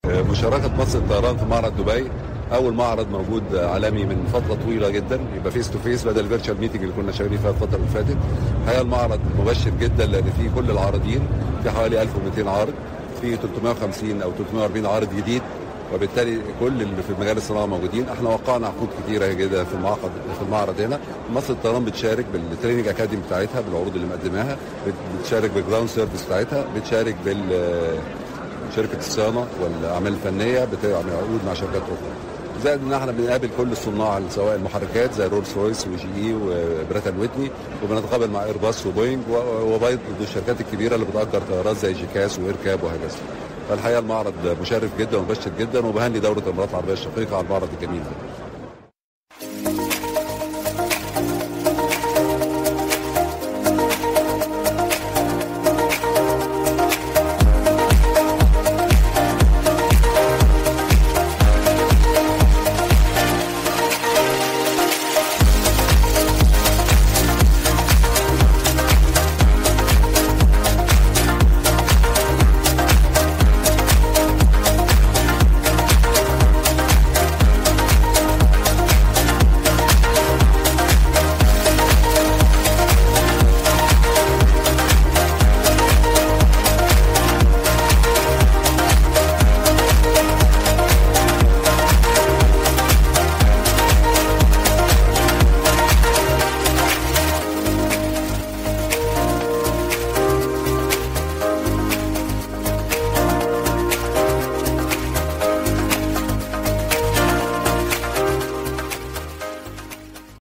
مشاركة مصر الطيران في معرض دبي أول معرض موجود عالمي من فترة طويلة جدا يبقى فيس تو فيس بدل الفيرتشوال ميتنج اللي كنا شغالين فيها الفترة اللي فاتت. الحقيقة المعرض مبشر جدا لأن فيه كل العارضين في حوالي 1200 عارض في 350 أو 340 عارض جديد وبالتالي كل اللي في مجال الصناعه موجودين احنا وقعنا عقود كتيره جدا في المعقد في المعرض هنا مصر الطيران بتشارك بالتريننج اكاديمي بتاعتها بالعروض اللي مقدماها بتشارك بالجراوند سيرفيس بتاعتها بتشارك بال شركه الصيانه والاعمال الفنيه بتعمل عقود مع شركات اخرى زائد ان احنا بنقابل كل الصناع سواء المحركات زي رولز رويس وجي اي وبريتن ويتني وبنتقابل مع ايرباص وبوينج وبرضه الشركات الكبيره اللي بتاجر طيارات زي جيكاس وايركاب وهكذا. فالحقيقه المعرض مشرف جدا ومبشر جدا وبهني دوله الامارات العربيه الشقيقه على المعرض الجميل ده.